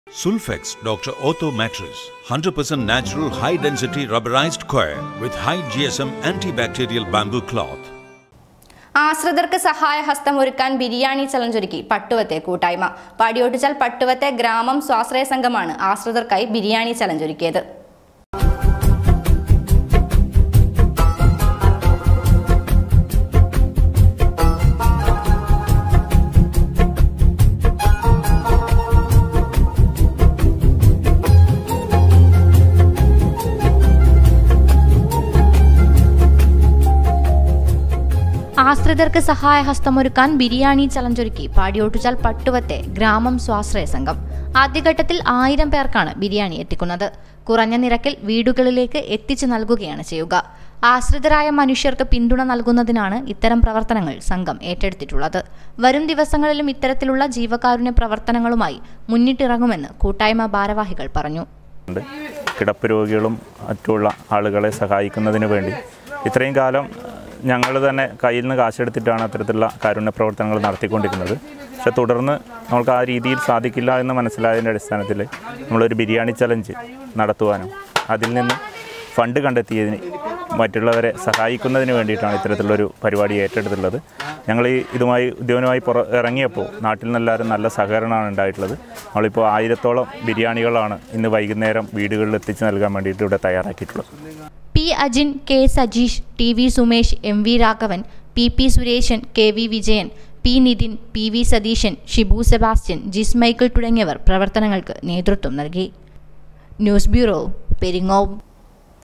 Sulfex Dr. Otho mattress. 100% natural high density rubberized coir with high GSM antibacterial bamboo cloth. ആശ്രിതർക്ക് സഹായഹസ്തമൊരുക്കാൻ biryani challenge ഒരുക്കി പട്ടുവത്തെ കൂട്ടായ്മ പാടിയോട്ടിച്ചാൽ പട്ടുവത്തെ ഗ്രാമം സ്വാശ്രയ സംഘമാണ് ആശ്രിതർക്കായി ബിരിയാണി ചലഞ്ച് ഒരുക്കിയത് ആശ്രിതർക്ക് സഹായഹസ്തമൊരുക്കാൻ ബിരിയാണി ചലഞ്ചൊരുക്കി പാടിയോട്ടുചാൽ പട്ടുവത്തെ ഗ്രാമം സ്വാശ്രയ സംഘം ആദ്യഘട്ടത്തിൽ ആയിരം പേർക്കാണ് ബിരിയാണി എത്തിക്കുന്നത് കുറഞ്ഞ നിരക്കിൽ വീടുകളിലേക്ക് എത്തിച്ചു നൽകുകയാണ് ചെയ്യുക ആശ്രിതരായ മനുഷ്യർക്ക് പിന്തുണ നൽകുന്നതിനാണ് ഇത്തരം പ്രവർത്തനങ്ങൾ സംഘം ഏറ്റെടുത്തിട്ടുള്ളത് വരും ദിവസങ്ങളിലും ഇത്തരത്തിലുള്ള ജീവകാരുണ്യ പ്രവർത്തനങ്ങളുമായി മുന്നിട്ടിറങ്ങുമെന്ന് കൂട്ടായ്മ ഭാരവാഹികൾ പറഞ്ഞു ഉണ്ട് കിടപ്പ് രോഗികളും മറ്റുള്ള ആളുകളെ സഹായിക്കുന്നതിന് വേണ്ടി ഇത്രയും കാലം ഞങ്ങൾ തന്നെ കയ്യിൽ നിന്ന് കാശെടുത്തിട്ടാണ് അത്തരത്തിലുള്ള കാരുണ്യ പ്രവർത്തനങ്ങൾ നടത്തിക്കൊണ്ടിരുന്നത് പക്ഷെ തുടർന്ന് നമ്മൾക്ക് ആ രീതിയിൽ സാധിക്കില്ല എന്ന് മനസ്സിലായതിൻ്റെ അടിസ്ഥാനത്തിൽ നമ്മളൊരു ബിരിയാണി ചലഞ്ച് നടത്തുവാനും അതിൽ നിന്ന് ഫണ്ട് കണ്ടെത്തിയതിന് മറ്റുള്ളവരെ സഹായിക്കുന്നതിന് വേണ്ടിയിട്ടാണ് ഇത്തരത്തിലുള്ളൊരു പരിപാടി ഏറ്റെടുത്തുള്ളത് ഞങ്ങൾ ഈ ഇതുമായി ഉദ്യമനമായി പുറ ഇറങ്ങിയപ്പോൾ നാട്ടിൽ നിന്നെല്ലാവരും നല്ല സഹകരണമാണ് ഉണ്ടായിട്ടുള്ളത് നമ്മളിപ്പോൾ ആയിരത്തോളം ബിരിയാണികളാണ് ഇന്ന് വൈകുന്നേരം വീടുകളിൽ എത്തിച്ചു നൽകാൻ വേണ്ടിയിട്ട് ഇവിടെ തയ്യാറാക്കിയിട്ടുള്ളത് P Ajin K Sajeesh T V Sumesh M V Raghavan P P Sureshan K V Vijayan P Nithin P V Satheeshan Shibu Sebastian Jis Michael തുടങ്ങിയവർ പ്രവർത്തനങ്ങൾക്ക് നേതൃത്വം നൽകി ന്യൂസ് ബ്യൂറോ പെരിങ്ങോം